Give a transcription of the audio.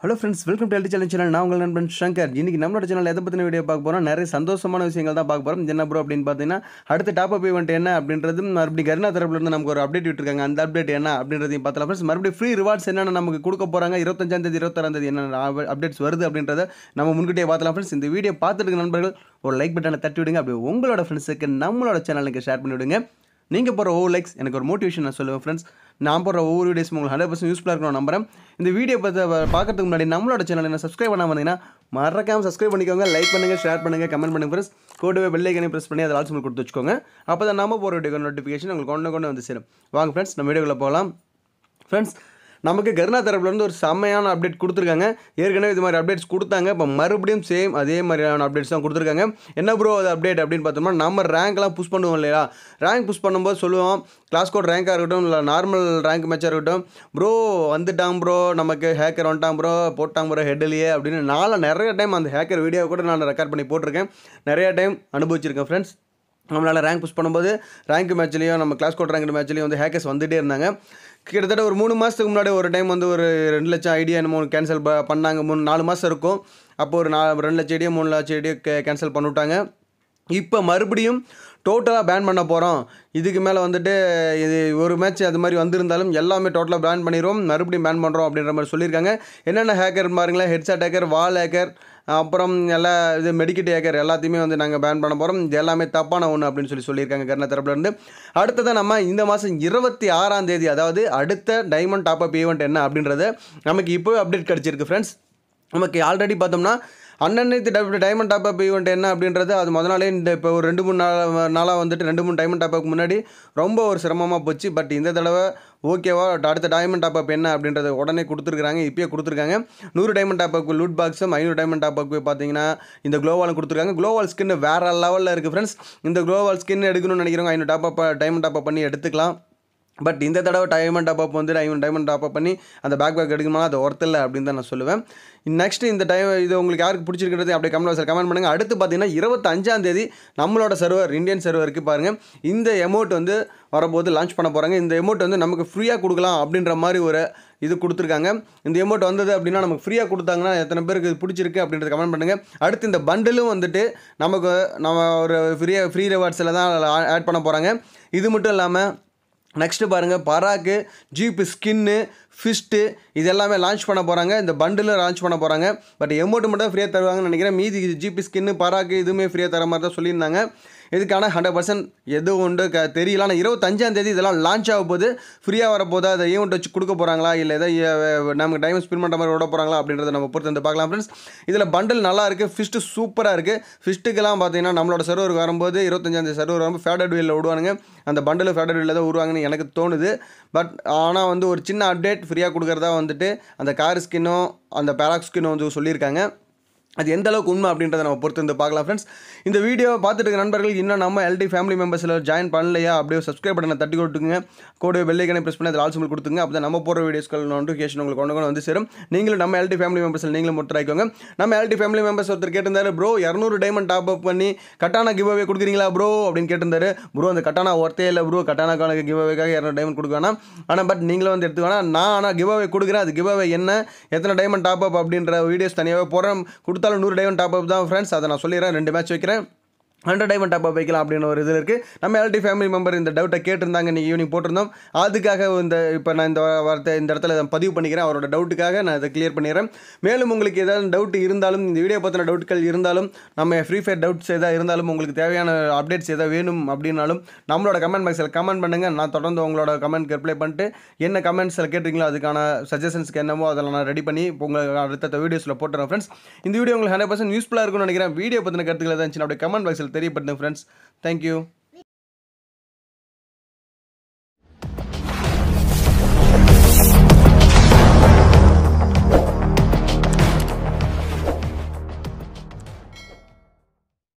hello friends welcome to LD channel channel நான் உங்கள் நண்பன் சங்கர் இன்னைக்கு நம்மளோட சேனல் எதை பற்றின வீடியோ பார்க்க போகிறோம் நிறைய சந்தோஷமான விஷயங்கள் தான் பார்க்க போகிறோம் என்ன ப்ரோ அப்படின்னு பார்த்தீங்கன்னா அடுத்த டாப் அப் ஈவெண்ட் என்ன அப்படின்றது மறுபடியும் கருணா தரப்புலேருந்து நமக்கு ஒரு அப்டேட் விட்டுருக்காங்க அந்த அப்டேட் என்ன அப்படின்றதையும் பார்த்தலாம் ஃப்ரெண்ட்ஸ் மறுபடியும் ஃப்ரீ ரிவார்ட்ஸ் என்னென்ன நமக்கு கொடுக்க போகிறாங்க இருபத்தஞ்சாம் தேதி இருபத்தாறாம் தேதி என்ன அப்டேட்ஸ் வருது அப்படின்றத நம்ம முன்கூட்டியே பார்த்தலாம் ஃப்ரெண்ட்ஸ் இந்த வீடியோ பார்த்துட்டு இருக்க நண்பர்கள் ஒரு லைக் பட்டனை தட்டி விடுங்க அப்படி உங்களோட ஃப்ரெண்ட்ஸுக்கு நம்மளோட சேனலுக்கு ஷேர் பண்ணி விடுங்க நீங்கள் போகிற ஒவ்வொரு லைக்ஸ் எனக்கு ஒரு மோட்டிவேஷன் நான் சொல்லுவேன் ஃப்ரெண்ட்ஸ் நான் போடுற ஒவ்வொரு வீடியோஸ் உங்களுக்கு ஹண்ட்ரட் பர்சன்ட் யூஸ்ஃபுல்லாக இருக்கணும் நம்புறேன் இந்த வீடியோ பார்த்து பார்க்கறதுக்கு முன்னாடி நம்மளோட சேனல் என்ன சப்ஸ்கிரைப் பண்ணாமல் இருந்தீங்கன்னா மறக்காமல் சப்ஸ்கிரைப் பண்ணிக்கோங்க லைக் பண்ணுங்கள் ஷேர் பண்ணுங்கள் கமெண்ட் பண்ணுங்கள் ஃப்ரெண்ட்ஸ் கூடவே பெல்லைக்கனை ப்ரெஸ் பண்ணி அதை ஆல்சோ கொடுத்து வச்சுக்கோங்க அப்போ தான் நம்ம போகிற வீடியோ நோட்டிஃபிகேஷன் உங்களுக்கு கொண்டு கொண்டு வந்து சேரும் வாங்க ஃப்ரெண்ட்ஸ் நம்ம வீடியோக்குள்ளே போகலாம் ஃப்ரெண்ட்ஸ் நமக்கு கருணா தரப்புலேருந்து ஒரு செம்மையான அப்டேட் கொடுத்துருக்காங்க ஏற்கனவே இது மாதிரி அப்டேட்ஸ் கொடுத்தாங்க இப்போ மறுபடியும் சேம் அதே மாதிரியான அப்டேட்ஸ் தான் கொடுத்துருக்காங்க என்ன ப்ரோ அது அப்டேட் அப்படின்னு பார்த்தோம்னா நம்ம ரேங்க்லாம் புஷ் பண்ணுவோம் இல்லையா ரேங்க் புஷ் பண்ணும்போது சொல்லுவோம் கிளாஸ் கோட் ரேங்காக இருக்கட்டும் இல்லை நார்மல் ரேங்க் மேட்சாக இருக்கட்டும் ப்ரோ வந்துட்டான் ப்ரோ நமக்கு ஹேக்கர் வந்துட்டான் ப்ரோ போட்டான் ப்ரோ ஹெட்லேயே அப்படின்னு நானும் நிறைய டைம் அந்த ஹேக்கர் வீடியோ கூட நான் ரெக்கார்ட் பண்ணி போட்டிருக்கேன் நிறைய டைம் அனுபவிச்சிருக்கேன் ஃப்ரெண்ட்ஸ் நம்மளால் ரேங்க் புஷ் பண்ணும்போது ரேங்க் மேட்ச்லேயும் நம்ம கிளாஸ் கோட் ரேங்க் மேட்ச்லேயும் வந்து ஹேக்கர்ஸ் வந்துகிட்டே இருந்தாங்க கிட்டத்தட்ட ஒரு மூணு மாதத்துக்கு முன்னாடி ஒரு டைம் வந்து ஒரு ரெண்டு லட்சம் ஐடியா என்னமோ கேன்சல் ப பண்ணாங்க மூணு நாலு மாதம் இருக்கும் அப்போ ஒரு நா ரெண்டு லட்சம் ஐடியா மூணு லட்சம் ஐடியா கேன்சல் பண்ணிவிட்டாங்க இப்போ மறுபடியும் டோட்டலாக பேன் பண்ண போகிறோம் இதுக்கு மேலே வந்துட்டு இது ஒரு மேட்ச் அது மாதிரி வந்திருந்தாலும் எல்லாமே டோட்டலாக பேன் பண்ணிடுவோம் மறுபடியும் பேன் பண்ணுறோம் அப்படின்ற மாதிரி சொல்லியிருக்காங்க என்னென்ன ஹேக்கர் பாருங்களேன் ஹெட்செட் ஹேக்கர் வால் ஹேக்கர் அப்புறம் எல்லா இது மெடிக்கெட் ஹேக்கர் எல்லாத்தையுமே வந்து நாங்கள் பேன் பண்ண போகிறோம் இது எல்லாமே தப்பான ஒன்று அப்படின்னு சொல்லி சொல்லியிருக்காங்க கர்ண தரப்புலேருந்து அடுத்ததான் நம்ம இந்த மாதம் இருபத்தி ஆறாம் தேதி அதாவது அடுத்த டைமண்ட் டாப் அப் ஈவெண்ட் என்ன அப்படின்றது நமக்கு இப்போவே அப்டேட் கிடச்சிருக்கு ஃப்ரெண்ட்ஸ் நமக்கு ஆல்ரெடி பார்த்தோம்னா அன்னன்னைத்து டை டைமண்ட் டாப் அப் ஈவெண்ட் என்ன அப்படின்றது அது முத நாளே இந்த இப்போ ஒரு ரெண்டு மூணு நாள் நாளாக வந்துட்டு ரெண்டு மூணு டைமண்ட் டாப் அப் முன்னாடி ரொம்ப ஒரு சிரமமாக போச்சு பட் இந்த தடவை ஓகேவா அடுத்த டைமண்ட் டாப் அப் என்ன அப்படின்றத உடனே கொடுத்துருக்காங்க இப்பயே கொடுத்துருக்காங்க நூறு டைமண்ட் டாப் அப் லூட் பாக்ஸும் ஐநூறு டைமண்ட் டாப் அப் பார்த்தீங்கன்னா இந்த குளோவாலும் கொடுத்துருக்காங்க குளோவால் ஸ்கின் வேறு லெவலில் இருக்குது ஃப்ரெண்ட்ஸ் இந்த குளோவால் ஸ்கின் எடுக்கணும்னு நினைக்கிறவங்க ஐநூறு top up diamond top up பண்ணி எடுத்துக்கலாம் பட் இந்த தடவை டைமண்ட் டாப் அப் வந்து ஐவன் டைமண்ட் டாப் அப் பண்ணி அந்த பேக் பேக் எடுக்கணுமா அது ஒர்த் இல்லை அப்படின்னு தான் நான் சொல்லுவேன் நெக்ஸ்ட் இந்த டைம் இது உங்களுக்கு யாருக்கு பிடிச்சிருக்கிறது அப்படியே கமெண்ட் பாக்ஸில் கமெண்ட் பண்ணுங்கள் அடுத்து பார்த்தீங்கன்னா இருபத்தஞ்சாம் தேதி நம்மளோட சர்வர் இந்தியன் சர்வருக்கு பாருங்கள் இந்த எமௌண்ட் வந்து வரபோது லான்ச் பண்ண போகிறாங்க இந்த எமௌண்ட் வந்து நமக்கு ஃப்ரீயாக கொடுக்கலாம் அப்படின்ற மாதிரி ஒரு இது கொடுத்துருக்காங்க இந்த எமௌண்ட் வந்தது அப்படின்னா நமக்கு ஃப்ரீயாக கொடுத்தாங்கன்னா எத்தனை பேருக்கு இது பிடிச்சிருக்கு அப்படின்றத கமெண்ட் பண்ணுங்கள் அடுத்து இந்த பண்டிலும் வந்துட்டு நமக்கு நம்ம ஒரு ஃப்ரீயாக ஃப்ரீ ரிவார்ட்ஸில் தான் ஆட் பண்ண போகிறாங்க இது மட்டும் இல்லாமல் நெக்ஸ்ட்டு பாருங்கள் பராக்கு ஜீப்பு ஸ்கின்னு ஃபிஸ்ட்டு இது எல்லாமே லான்ச் பண்ண போகிறாங்க இந்த பண்டிலும் லான்ச் பண்ண போகிறாங்க பட் எமௌண்ட் மட்டும் ஃப்ரீயாக தருவாங்கன்னு நினைக்கிறேன் மீதி ஜிபி ஸ்கின்னு பராக்கு இதுவுமே ஃப்ரீயாக தர மாதிரி தான் சொல்லியிருந்தாங்க இதுக்கான ஹண்ட்ரட் பர்சன்ட் எது உண்டு க தெரியல ஆனால் இருபத்தஞ்சாம் தேதி இதெல்லாம் லான்ச் ஆக போது ஃப்ரீயாக வரப்போதா அதை ஈவெண்ட் வச்சு கொடுக்க போகிறாங்களா இல்லை எதாவது நமக்கு டைம் ஸ்பின் பண்ணுற மாதிரி விட போகிறாங்களா அப்படின்றத நம்ம பொறுத்து வந்து பார்க்கலாம் ஃப்ரெண்ட்ஸ் இதில் பண்டில் நல்லா இருக்குது ஃபிஸ்ட்டு சூப்பராக இருக்குது ஃபிஸ்ட்டுக்கெல்லாம் பார்த்தீங்கன்னா நம்மளோட சர்வருக்கு வரும்போது இருபத்தஞ்சாந்தேதி சர்வர் வரும்போது ஃபேடட் வீலில் விடுவானுங்க அந்த பண்டில் ஃபேடட் வீலில் தான் விடுவாங்கன்னு எனக்கு தோணுது பட் ஆனால் வந்து ஒரு சின்ன அப்டேட் ஃப்ரீயாக கொடுக்குறதா வந்துட்டு அந்த கார் ஸ்கின்னும் அந்த பேராக் ஸ்கின்னும் வந்து சொல்லியிருக்காங்க அது எந்த அளவுக்கு உண்மை அப்படின்றத நம்ம பொறுத்து வந்து பார்க்கலாம் ஃப்ரெண்ட்ஸ் இந்த வீடியோ பார்த்துட்டு இருக்க நண்பர்கள் இன்னும் நம்ம எல்டி ஃபேமிலி மெம்பர்ஸில் ஜாயின் பண்ணலையா அப்படியே சப்ஸ்கிரைப் பட்டனை தட்டி கொடுத்துங்க கூட பெல்லைக்கனை ப்ரெஸ் பண்ணி அதில் ஆல்சோ கொடுத்துங்க அப்போ தான் நம்ம போகிற வீடியோஸ்கள் நோட்டிஃபிகேஷன் உங்களுக்கு கொண்டு கொண்டு வந்து சேரும் நீங்களும் நம்ம எல்டி ஃபேமிலி மெம்பர்ஸில் நீங்களும் முட்டராய்க்கோங்க நம்ம எல்டி ஃபேமிலி மெம்பர்ஸ் ஒருத்தர் கேட்டிருந்தாரு ப்ரோ இரநூறு டைமண்ட் டாப் அப் பண்ணி கட்டானா கிவ் அவே கொடுக்குறீங்களா ப்ரோ அப்படின்னு கேட்டிருந்தாரு ப்ரோ அந்த கட்டானா ஒர்த்தே இல்லை ப்ரோ கட்டானாக்கான கிவ் அவேக்காக இரநூறு டைமண்ட் கொடுக்க வேணாம் ஆனால் பட் நீங்களும் வந்து எடுத்து வேணாம் நான் ஆனால் கிவ் அவே கொடுக்குறேன் அது கிவ் அவே என்ன எத்தனை டைமண்ட் டாப் அப் அப்படின்ற வீடியோஸ் தனியாகவே போகிறேன் கொடுத்தாலும் நூறு டைமண்ட் டாப் அப் தான் ஃப்ரெண்ட்ஸ் அதை நான் சொல்லிடுறேன் ரெண்டு மேட்ச் வைக்கிறேன் ஹண்ட்ரட் டைமண்ட் டாப் வைக்கலாம் அப்படின்னு ஒரு இது இருக்குது நம்ம எல்டி ஃபேமிலி மெம்பர் இந்த டவுட்டை கேட்டிருந்தாங்க இன்றைக்கி ஈவினிங் போட்டிருந்தோம் அதுக்காக இந்த இப்போ நான் இந்த வார்த்தை இந்த இடத்துல இதை பதிவு பண்ணிக்கிறேன் அவரோட டவுட்டுக்காக நான் இதை கிளியர் பண்ணிடுறேன் மேலும் உங்களுக்கு ஏதாவது டவுட் இருந்தாலும் இந்த வீடியோ பற்றின டவுட்கள் இருந்தாலும் நம்ம ஃப்ரீ ஃபயர் டவுட்ஸ் எதாவது இருந்தாலும் உங்களுக்கு தேவையான அப்டேட்ஸ் எதாவது வேணும் அப்படின்னாலும் நம்மளோட கமெண்ட் பாக்ஸில் கமெண்ட் பண்ணுங்கள் நான் தொடர்ந்து உங்களோட கமெண்ட் ரிப்ளை பண்ணிட்டு என்ன கமெண்ட்ஸில் கேட்டிங்களோ அதுக்கான சஜஷன்ஸ்க்கு என்னமோ அதில் நான் ரெடி பண்ணி இப்போ உங்களுக்கு அடுத்த வீடியோஸில் போட்டுறேன் ஃப்ரெண்ட்ஸ் இந்த வீடியோ உங்களுக்கு ஹண்ட்ரட் பர்சன்ட் யூஸ்ஃபுல்லாக இருக்கும்னு நினைக்கிறேன் வீடியோ பற்றின கருத்துக்கள் ஏதாச்சும் அப்படியே கமெண்ட் பாக்ஸில் தெரியப்படுத்துங்க ஃப்ரெண்ட்ஸ் தேங்க்யூ